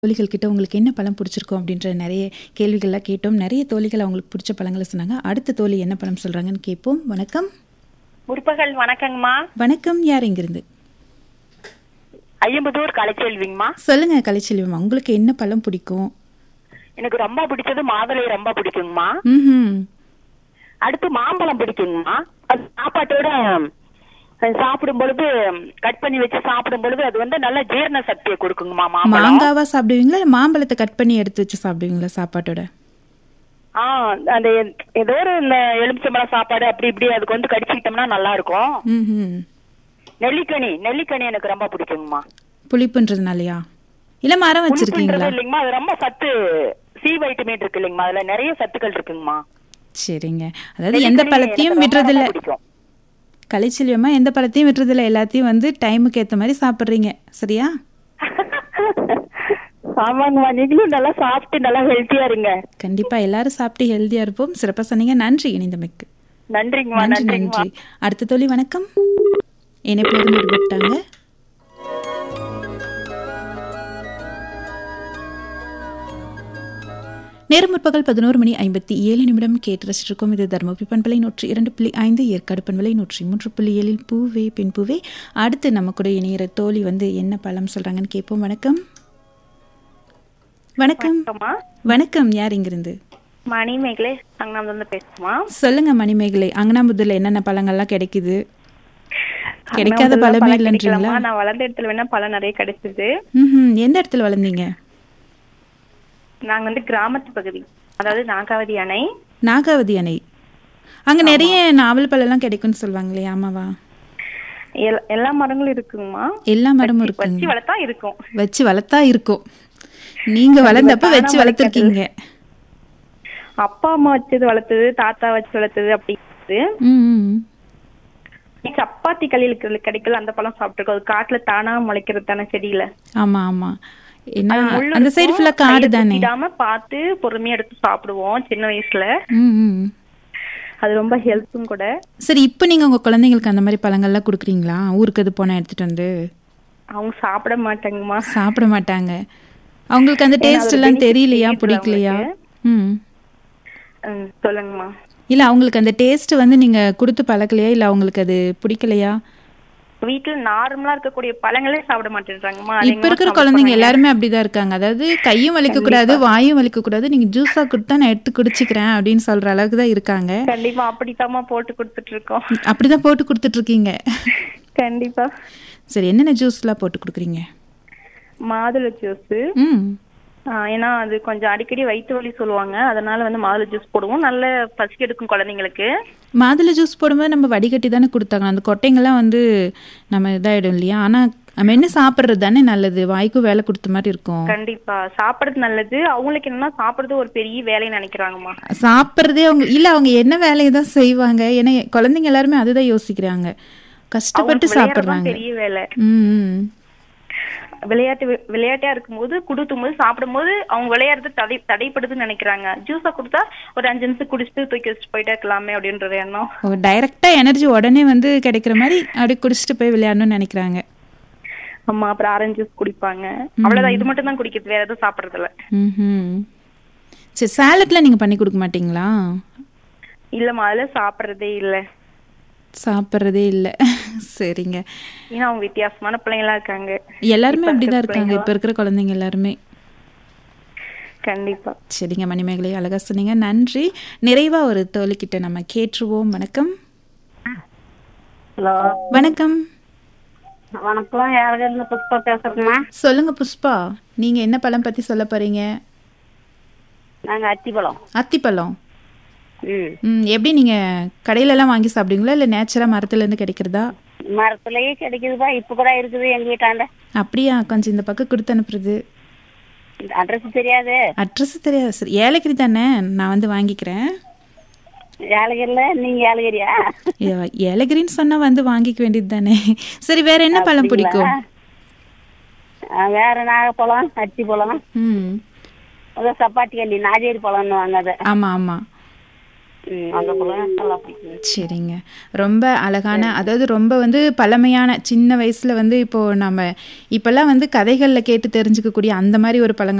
தோழிகள் கிட்ட உங்களுக்கு என்ன பழம் பிடிச்சிருக்கும் அப்படின்ற நிறைய கேள்விகள்லாம் கேட்டோம் நிறைய தோழிகள் அவங்களுக்கு பிடிச்ச பழங்களை சொன்னாங்க அடுத்த தோழி என்ன பழம் சொல்றாங்கன்னு கேட்போம் வணக்கம் முற்பகல் வணக்கங்கம்மா வணக்கம் யார் இங்கிருந்து ஐயம்பதூர் கலைச்செல்விங்கம்மா சொல்லுங்க கலைச்செல்வம் உங்களுக்கு என்ன பழம் பிடிக்கும் எனக்கு ரொம்ப பிடிச்சது மாதுளை ரொம்ப பிடிக்குங்கம்மா ம் அடுத்து மாம்பழம் பிடிக்குங்கம்மா அது சாப்பாட்டோட அஹ், சாப்பிடும் பொழுது கட் பண்ணி வச்சு சாப்பிடும் பொழுது அது வந்து நல்ல ஜீரண சக்தியை கொடுக்குங்கம்மா மாம்பழம் மாங்காவா சாப்பிடுவீங்களா இல்லை மாம்பழத்தை கட் பண்ணி எடுத்து வச்சு சாப்பிடுவீங்களா சாப்பாட்டோட ஆ அந்த ஏதோ ஒரு இந்த எலுமிச்சம்பழம் சாப்பாடு அப்படி இப்படி அதுக்கு வந்து கடிச்சுக்கிட்டோம்னா நல்லா இருக்கும் ம் ம் நெல்லிக்கனி நெல்லிக்கனி எனக்கு ரொம்ப பிடிக்குங்கம்மா புளிப்புன்றதுனாலயா இல்லை மரம் வச்சிருக்கீங்களா புளிப்புன்றது இல்லைங்கம்மா அது ரொம்ப சத்து சி வைட்டமின் இருக்கு இல்லைங்கம்மா அதுல நிறைய சத்துக்கள் இருக்குங்கம்மா சரிங்க அதாவது எந்த நெல்லிக்கனி பழத்தையும் எனக்கு ரொம்ப விடுறதில்ல ரொம்ப பிடிக்கும். கலைச்செல்வியம்மா எந்த பழத்தையும் விட்டுறதில்ல எல்லாத்தையும் வந்து டைமுக்கு ஏற்ற மாதிரி சாப்பிட்றீங்க சரியா ஆமாங்கம்மா நீங்களும் நல்லா சாப்பிட்டு நல்லா ஹெல்த்தியா இருங்க கண்டிப்பா எல்லாரும் சாப்பிட்டு ஹெல்தியா இருப்போம் சிறப்பா சொன்னீங்க நன்றி இணைந்தமைக்கு நன்றிங்கம்மா நன்றி நன்றிங்கம்மா நன்றி அடுத்த தோழி வணக்கம் இணைப்புல இருந்து விட்டாங்க நேரம் முற்பகல் பதினோரு மணி ஐம்பத்தி ஏழு நிமிடம் கேட்டு ரசிச்சிருக்கோம் இது தருமபுரி பண்பலை நூற்றி இரண்டு புள்ளி ஐந்து ஏற்காடு பண்பலை நூற்றி மூன்று புள்ளி ஏழில் பூவே பெண் பூவே அடுத்து நம்ம கூட இணையிற தோழி வந்து என்ன பழம் சொல்றாங்கன்னு கேட்போம் வணக்கம் வணக்கம் வணக்கம்மா வணக்கம் யார் இங்கிருந்து மணிமேகலை அங்கனாம் வந்து பேசுமா சொல்லுங்க மணிமேகலை அங்கனாபுத்தூர்ல என்னென்ன பழங்கள்லாம் கிடைக்குது கிடைக்காத பழமே இல்லைன்றீங்களா நான் வளர்ந்த இடத்துல வேணா பழம் நிறைய கிடைச்சது ம் எந்த இடத்துல வளர்ந்தீங்க நாங்க வந்து கிராமத்து பகுதி அதாவது நாகாவதி அணை நாகாவதி அணை அங்க நிறைய நாவல் பழம்லாம் கிடைக்கும்னு சொல்லுவாங்களே ஆமாவா எல்- எல்லா மரங்களும் இருக்குங்கம்மா எல்லா மரமும் வச்சு இருக்குங்க வளர்த்தா இருக்கும் வச்சு வளர்த்தா இருக்கும் நீங்க வளர்ந்தப்ப வச்சு வளர்த்துருக்கீங்க அப்பா அம்மா வச்சது வளர்த்தது தாத்தா வச்சு வளர்த்தது அப்படி இருக்குது. ம் ம். சப்பாத்தி களியில் கிடைக்கல அந்த பழம் சாப்பிட்டுருக்கோம் அது காட்டுல தானா முளைக்கிறது தானே செடியில ஆமா ஆமா என்ன முள்ளு அந்த சைடு இருக்கும், ஃபுல்லா காடு கையில தானே குத்திடாம பார்த்து பொறுமையா எடுத்து சாப்பிடுவோம் சின்ன வயசுல ம் ம் அது ரொம்ப ஹெல்த்தும் கூட சரி இப்போ நீங்க உங்க குழந்தைங்களுக்கு அந்த மாதிரி பழங்கள்லாம் கொடுக்குறீங்களா ஊருக்கு அது போனா எடுத்துட்டு வந்து அவங்க சாப்பிட மாட்டாங்கம்மா சாப்பிட மாட்டாங்க அவங்களுக்கு அந்த டேஸ்ட் எல்லாம் தெரியலையா பிடிக்கலையா ம் ம், சொல்லுங்கம்மா இல்ல அவங்களுக்கு அந்த டேஸ்ட் வந்து நீங்க கொடுத்து பழக்கலையா இல்ல அவங்களுக்கு அது பிடிக்கலையா வீட்டுல நார்மலா இருக்கக்கூடிய பழங்களே சாப்பிட மாட்டேன்றாங்கம்மா இப்ப இருக்கிற குழந்தைங்க எல்லாருமே அப்படிதான் இருக்காங்க அதாவது கையும் வலிக்க கூடாது வாயும் வலிக்க கூடாது நீங்க ஜூஸா கொடுத்தா நான் எடுத்து குடிச்சுக்கிறேன் அப்படின்னு சொல்ற அளவுக்கு தான் இருக்காங்க கண்டிப்பா அப்படித்தாம்மா போட்டு கொடுத்துட்டு இருக்கோம் அப்படிதான் போட்டு கொடுத்துட்டு இருக்கீங்க கண்டிப்பா சரி என்னென்ன ஜூஸ்லாம் போட்டு கொடுக்குறீங்க மாதுளை ஜூஸ் ம் ஏன்னா அது கொஞ்சம் அடிக்கடி வயிற்று வலி சொல்லுவாங்க அதனால வந்து மாதுளை ஜூஸ் போடுவோம் நல்ல பசி எடுக்கும் குழந்தைங்களுக்கு மாதுளை ஜூஸ் போடும்போது நம்ம வடிகட்டி தானே கொடுத்தாங்க அந்த கொட்டைங்கெல்லாம் வந்து நம்ம இதாயிடும் இல்லையா ஆனா நம்ம என்ன சாப்பிட்றது தானே நல்லது வாய்க்கும் வேலை கொடுத்த மாதிரி இருக்கும் கண்டிப்பா சாப்பிடுறது நல்லது அவங்களுக்கு என்னன்னா சாப்பிடுறது ஒரு பெரிய வேலையை நினைக்கிறாங்கம்மா சாப்பிட்றதே அவங்க இல்ல அவங்க என்ன வேலையை தான் செய்வாங்க ஏன்னா குழந்தைங்க எல்லாருமே அதுதான் யோசிக்கிறாங்க கஷ்டப்பட்டு அவங்களுக்கு விளையாடுறது தான் சாப்பிட்றாங்க பெரிய வேலை ம் ம். விளையாட்டு விளையாட்டா இருக்கும்போது கொடுக்கும் போது சாப்பிடும்போது அவங்க விளையாடுறது தடை தடைப்படுதுன்னு நினைக்கிறாங்க ஜூஸா கொடுத்தா ஒரு அஞ்சு நிமிஷம் குடிச்சிட்டு தூக்கி வச்சுட்டு போயிட்டே இருக்கலாமே அப்படின்றது எண்ணம் ஓ டைரக்டா எனர்ஜி உடனே வந்து கிடைக்கிற மாதிரி அப்படியே குடிச்சிட்டு போய் விளையாடணும்னு நினைக்கிறாங்க அம்மா அப்புறம் ஆரஞ்சு ஜூஸ் குடிப்பாங்க அவ்வளவுதான் இது மட்டும் தான் குடிக்கிறது வேற எதுவும் சாப்பிடுறது இல்ல ம் சரி சாலட்லாம் நீங்க பண்ணி கொடுக்க மாட்டீங்களா இல்லம்மா அதெல்லாம் சாப்பிடுறதே இல்ல சாப்பிட்றதே இல்ல சரிங்க ஏன்னா அவங்க வித்தியாசமான பிள்ளைங்களா இருக்காங்க எல்லாருமே அப்படிதான் இருக்காங்க இப்ப இருக்கிற குழந்தைங்க எல்லாருமே கண்டிப்பா சரிங்க மணிமேகலை அழகா சொன்னீங்க நன்றி நிறைவா ஒரு தோழிக்கிட்ட நம்ம கேட்டுருவோம் வணக்கம் ஹலோ வணக்கம் வணக்கம் யாருங்க இருந்து புஷ்பா பேசுறேம்மா சொல்லுங்க புஷ்பா நீங்க என்ன பழம் பத்தி சொல்ல போறீங்க நாங்க அத்திப்பழம் அத்திப்பழம் ம் ம் எப்படி நீங்க கடையில எல்லாம் வாங்கி சாப்பிடுவீங்களா இல்ல நேச்சுரா மரத்துல இருந்து கிடைக்கிறதா மரத்துலயே கிடைக்குதுப்பா இப்ப கூட இருக்குது எங்க வீட்டாண்ட அப்படியா கொஞ்சம் இந்த பக்கம் கொடுத்து அனுப்புறது அட்ரஸ் தெரியாது அட்ரஸ் தெரியாது சரி ஏலகிரி தானே நான் வந்து வாங்கிக்கிறேன் ஏலகிரில நீங்க ஏலகிரியா ஏ- ஏலகிரின்னு சொன்னா வந்து வாங்கிக்க வேண்டியது தானே சரி வேற என்ன பழம் பிடிக்கும் ஆ, வேற நாகப்பழம் அத்தி பழம் ம் அதான் சப்பாத்தி கல்லி நாஜேரி பழம்னு வாங்க அதை ஆமா ஆமா ம், அந்த பழம் நல்லா பிடிக்கும் சரிங்க ரொம்ப அழகான அதாவது ரொம்ப வந்து பழமையான சின்ன வயசுல வந்து இப்போ நம்ம இப்பெல்லாம் வந்து கதைகளில் கேட்டு தெரிஞ்சுக்கக்கூடிய அந்த மாதிரி ஒரு பழங்கள்